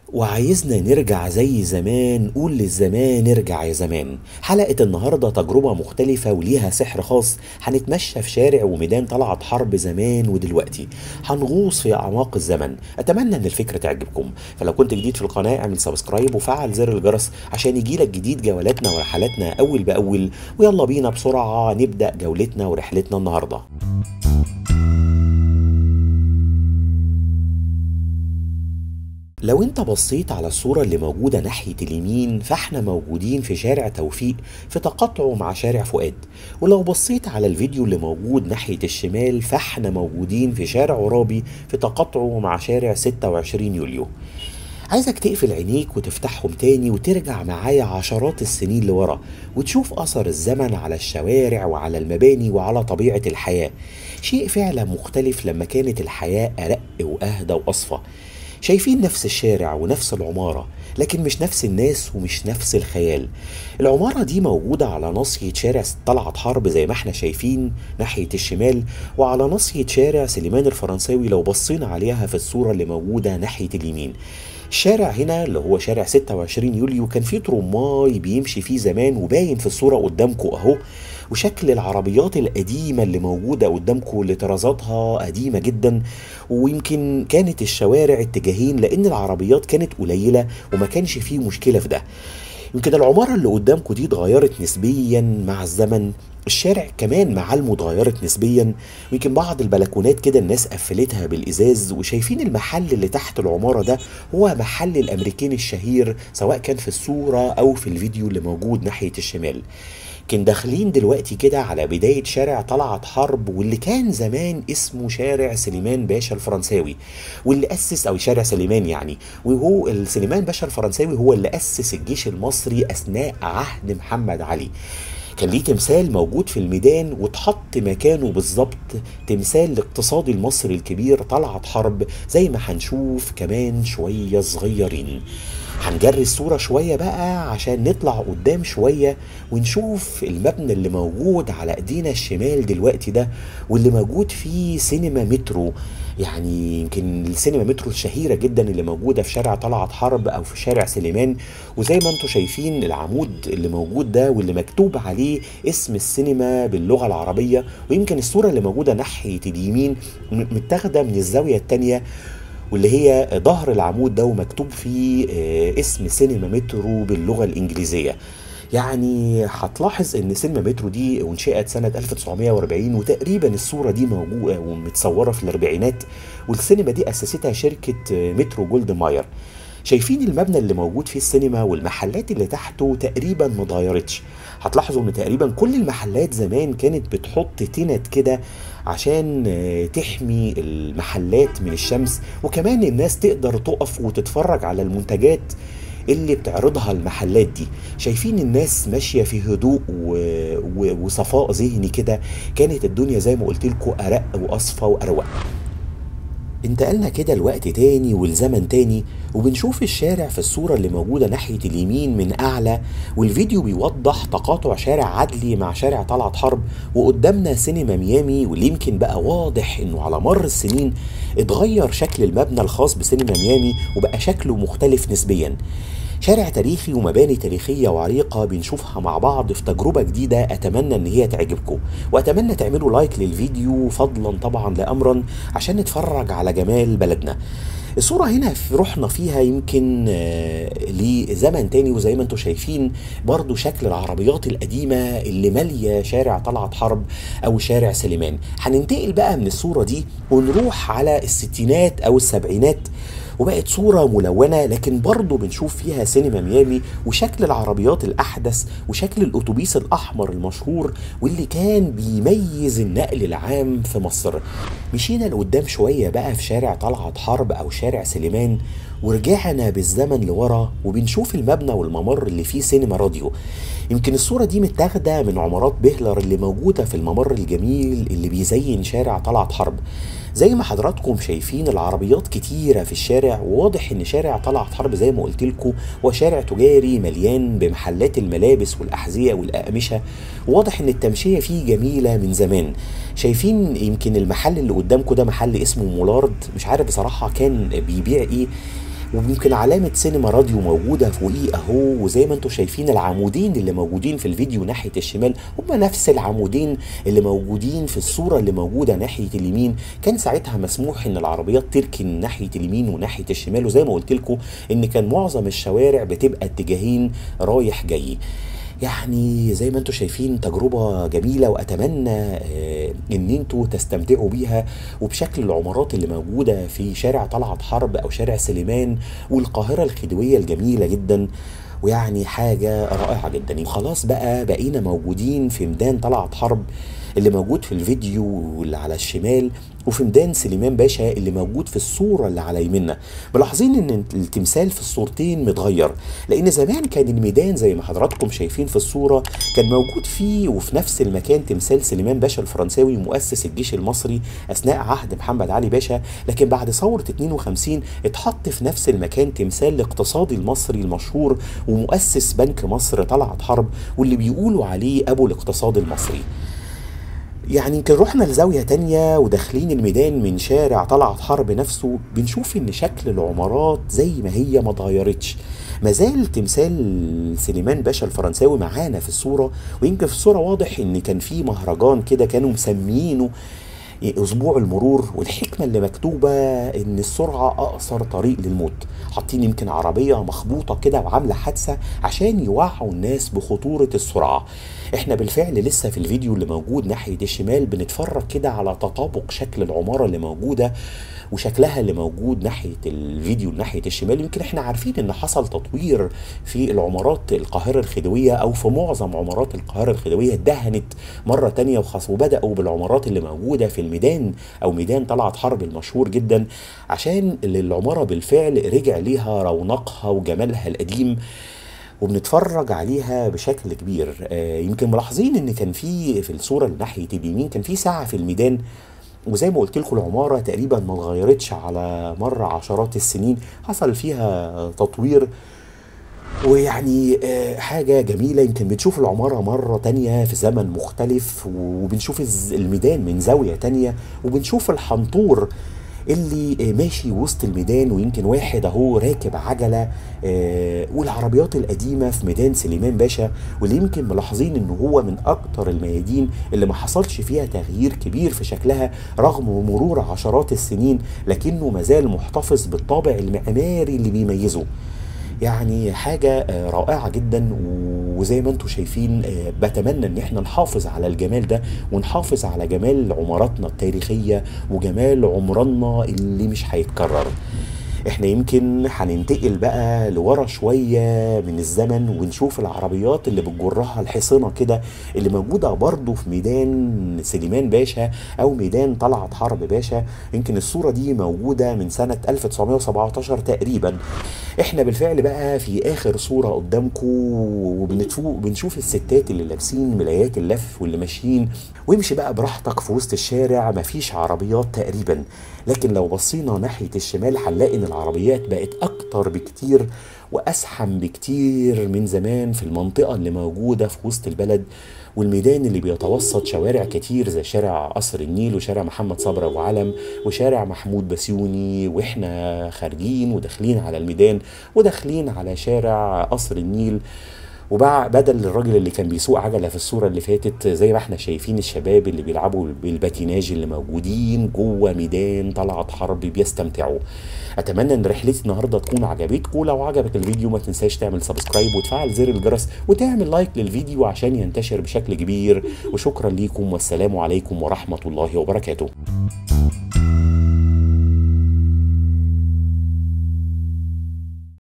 وعايزنا نرجع زي زمان قول للزمان ارجع يا زمان حلقة النهاردة تجربة مختلفة وليها سحر خاص هنتمشى في شارع وميدان طلعت حرب زمان ودلوقتي هنغوص في أعماق الزمن أتمنى أن الفكرة تعجبكم فلو كنت جديد في القناة اعمل سبسكرايب وفعل زر الجرس عشان يجيلك جديد جولاتنا ورحلاتنا أول بأول ويلا بينا بسرعة نبدأ جولتنا ورحلتنا النهارده لو انت بصيت على الصورة اللي موجودة ناحية اليمين فاحنا موجودين في شارع توفيق في تقاطعه مع شارع فؤاد ولو بصيت على الفيديو اللي موجود ناحية الشمال فاحنا موجودين في شارع عرابي في تقاطعه مع شارع 26 يوليو عايزك تقفل عينيك وتفتحهم تاني وترجع معايا عشرات السنين لورا وتشوف أثر الزمن على الشوارع وعلى المباني وعلى طبيعة الحياة شيء فعلا مختلف لما كانت الحياة أرق وأهدى وأصفى شايفين نفس الشارع ونفس العمارة لكن مش نفس الناس ومش نفس الخيال العمارة دي موجودة على ناصية شارع طلعت حرب زي ما احنا شايفين ناحية الشمال وعلى ناصية شارع سليمان الفرنساوي لو بصينا عليها في الصورة اللي موجودة ناحية اليمين الشارع هنا اللي هو شارع 26 يوليو كان فيه ترماي بيمشي فيه زمان وباين في الصورة قدامكم اهو وشكل العربيات القديمة اللي موجودة قدامكم اللي طرازاتها قديمة جدا ويمكن كانت الشوارع اتجاهين لأن العربيات كانت قليلة وما كانش فيه مشكلة في ده يمكن العمارة اللي قدامكم دي اتغيرت نسبيا مع الزمن الشارع كمان معالمه اتغيرت نسبيا ويمكن بعض البلكونات كده الناس قفلتها بالازاز وشايفين المحل اللي تحت العماره ده هو محل الامريكين الشهير سواء كان في الصوره او في الفيديو اللي موجود ناحيه الشمال كان داخلين دلوقتي كده على بداية شارع طلعت حرب واللي كان زمان اسمه شارع سليمان باشا الفرنساوي واللي أسس أو شارع سليمان يعني وهو سليمان باشا الفرنساوي هو اللي أسس الجيش المصري أثناء عهد محمد علي كان ليه تمثال موجود في الميدان واتحط مكانه بالظبط تمثال الاقتصادي المصري الكبير طلعت حرب زي ما هنشوف كمان شوية صغيرين هنجري الصورة شوية بقى عشان نطلع قدام شوية ونشوف المبنى اللي موجود على ايدينا الشمال دلوقتي ده واللي موجود فيه سينما مترو يعني يمكن السينما مترو الشهيرة جدا اللي موجودة في شارع طلعت حرب او في شارع سليمان وزي ما انتم شايفين العمود اللي موجود ده واللي مكتوب عليه اسم السينما باللغة العربية ويمكن الصورة اللي موجودة ناحية اليمين متاخدة من الزاوية التانية واللي هي ظهر العمود ده ومكتوب فيه اسم سينما مترو باللغه الانجليزيه يعني هتلاحظ ان سينما مترو دي انشئت سنه 1940 وتقريبا الصوره دي موجوده ومتصوره في الاربعينات والسينما دي اسستها شركه مترو جولد ماير شايفين المبنى اللي موجود فيه السينما والمحلات اللي تحته تقريبا ما اتغيرتش هتلاحظوا ان تقريبا كل المحلات زمان كانت بتحط تنت كده عشان تحمي المحلات من الشمس وكمان الناس تقدر تقف وتتفرج على المنتجات اللي بتعرضها المحلات دي شايفين الناس ماشيه في هدوء و... و... وصفاء ذهني كده كانت الدنيا زي ما قلت لكم ارق واصفى واروق انتقلنا كده لوقت تاني والزمن تاني وبنشوف الشارع في الصورة اللي موجودة ناحية اليمين من أعلى والفيديو بيوضح تقاطع شارع عدلي مع شارع طلعت حرب وقدامنا سينما ميامي واللي يمكن بقى واضح إنه على مر السنين اتغير شكل المبنى الخاص بسينما ميامي وبقى شكله مختلف نسبيا شارع تاريخي ومباني تاريخية وعريقة بنشوفها مع بعض في تجربة جديدة أتمنى إن هي تعجبكم وأتمنى تعملوا لايك للفيديو فضلا طبعا لأمرا عشان نتفرج على جمال بلدنا الصورة هنا في روحنا فيها يمكن لزمن تاني وزي ما انتم شايفين برضو شكل العربيات القديمة اللي مالية شارع طلعت حرب أو شارع سليمان هننتقل بقى من الصورة دي ونروح على الستينات أو السبعينات وبقت صورة ملونة لكن برضه بنشوف فيها سينما ميامي وشكل العربيات الأحدث وشكل الأتوبيس الأحمر المشهور واللي كان بيميز النقل العام في مصر مشينا لقدام شوية بقى في شارع طلعت حرب أو شارع سليمان ورجعنا بالزمن لورا وبنشوف المبنى والممر اللي فيه سينما راديو يمكن الصورة دي متاخدة من عمارات بهلر اللي موجودة في الممر الجميل اللي بيزين شارع طلعت حرب زي ما حضراتكم شايفين العربيات كتيرة في الشارع وواضح ان شارع طلعت حرب زي ما قلت لكم هو شارع تجاري مليان بمحلات الملابس والأحذية والأقمشة وواضح ان التمشية فيه جميلة من زمان شايفين يمكن المحل اللي قدامكم ده محل اسمه مولارد مش عارف بصراحة كان بيبيع ايه وممكن علامة سينما راديو موجودة فوقيه اهو وزي ما انتم شايفين العمودين اللي موجودين في الفيديو ناحية الشمال هم نفس العمودين اللي موجودين في الصورة اللي موجودة ناحية اليمين كان ساعتها مسموح ان العربيات تركن ناحية اليمين وناحية الشمال وزي ما قلت لكم ان كان معظم الشوارع بتبقى اتجاهين رايح جاي يعني زي ما انتم شايفين تجربة جميلة واتمنى آه، ان انتوا تستمتعوا بيها وبشكل العمارات اللي موجودة في شارع طلعت حرب او شارع سليمان والقاهرة الخديوية الجميلة جدا ويعني حاجة رائعة جدا خلاص بقى بقينا موجودين في ميدان طلعت حرب اللي موجود في الفيديو واللي على الشمال وفي ميدان سليمان باشا اللي موجود في الصورة اللي على يمنا ملاحظين ان التمثال في الصورتين متغير لان زمان كان الميدان زي ما حضراتكم شايفين في الصورة كان موجود فيه وفي نفس المكان تمثال سليمان باشا الفرنساوي مؤسس الجيش المصري اثناء عهد محمد علي باشا لكن بعد ثورة 52 اتحط في نفس المكان تمثال الاقتصادي المصري المشهور ومؤسس بنك مصر طلعت حرب واللي بيقولوا عليه ابو الاقتصاد المصري يعني يمكن رحنا لزاوية تانية وداخلين الميدان من شارع طلعت حرب نفسه بنشوف ان شكل العمارات زي ما هي ما اتغيرتش مازال تمثال سليمان باشا الفرنساوي معانا في الصورة ويمكن في الصورة واضح ان كان في مهرجان كده كانوا مسميينه اسبوع المرور والحكمه اللي مكتوبه ان السرعه اقصر طريق للموت حاطين يمكن عربيه مخبوطه كده وعامله حادثه عشان يوعوا الناس بخطوره السرعه احنا بالفعل لسه في الفيديو اللي موجود ناحيه الشمال بنتفرج كده على تطابق شكل العماره اللي موجوده وشكلها اللي موجود ناحيه الفيديو ناحيه الشمال يمكن احنا عارفين ان حصل تطوير في العمارات القاهره الخديويه او في معظم عمارات القاهره الخديويه دهنت مره تانية وخاص وبداوا بالعمارات اللي موجوده في الميدان او ميدان طلعت حرب المشهور جدا عشان العماره بالفعل رجع ليها رونقها وجمالها القديم وبنتفرج عليها بشكل كبير آه يمكن ملاحظين ان كان في في الصوره اللي ناحيه اليمين كان في ساعه في الميدان وزي ما قلت لكم العماره تقريبا ما اتغيرتش على مر عشرات السنين حصل فيها تطوير ويعني آه، حاجة جميلة يمكن بنشوف العمارة مرة تانية في زمن مختلف وبنشوف الز- الميدان من زاوية تانية وبنشوف الحنطور اللي آه، ماشي وسط الميدان ويمكن واحد اهو راكب عجلة آه، والعربيات القديمة في ميدان سليمان باشا واللي يمكن ملاحظين ان هو من اكتر الميادين اللي ما حصلش فيها تغيير كبير في شكلها رغم مرور عشرات السنين لكنه مازال محتفظ بالطابع المعماري اللي بيميزه يعني حاجة آه، رائعة جدا وزي ما انتم شايفين آه، بتمنى ان احنا نحافظ على الجمال ده ونحافظ على جمال عماراتنا التاريخية وجمال عمرنا اللي مش هيتكرر احنا يمكن هننتقل بقى لورا شوية من الزمن ونشوف العربيات اللي بتجرها الحصينة كده اللي موجودة برضو في ميدان سليمان باشا او ميدان طلعت حرب باشا يمكن الصورة دي موجودة من سنة 1917 تقريبا احنا بالفعل بقى في اخر صورة قدامكم وبنتفوق بنشوف الستات اللي لابسين ملايات اللف واللي ماشيين وامشي بقى براحتك في وسط الشارع مفيش عربيات تقريبا لكن لو بصينا ناحية الشمال هنلاقي ان العربيات بقت اكتر بكتير وازحم بكتير من زمان في المنطقة اللي موجودة في وسط البلد والميدان اللي بيتوسط شوارع كتير زي شارع قصر النيل وشارع محمد صبري ابو علم وشارع محمود بسيوني واحنا خارجين وداخلين على الميدان وداخلين على شارع قصر النيل وبقى بدل الراجل اللي كان بيسوق عجله في الصوره اللي فاتت زي ما احنا شايفين الشباب اللي بيلعبوا بالباتيناج اللي موجودين جوه ميدان طلعت حرب بيستمتعوا اتمنى ان رحلتي النهارده تكون عجبتكم لو عجبك الفيديو ما تنساش تعمل سبسكرايب وتفعل زر الجرس وتعمل لايك للفيديو عشان ينتشر بشكل كبير وشكرا ليكم والسلام عليكم ورحمه الله وبركاته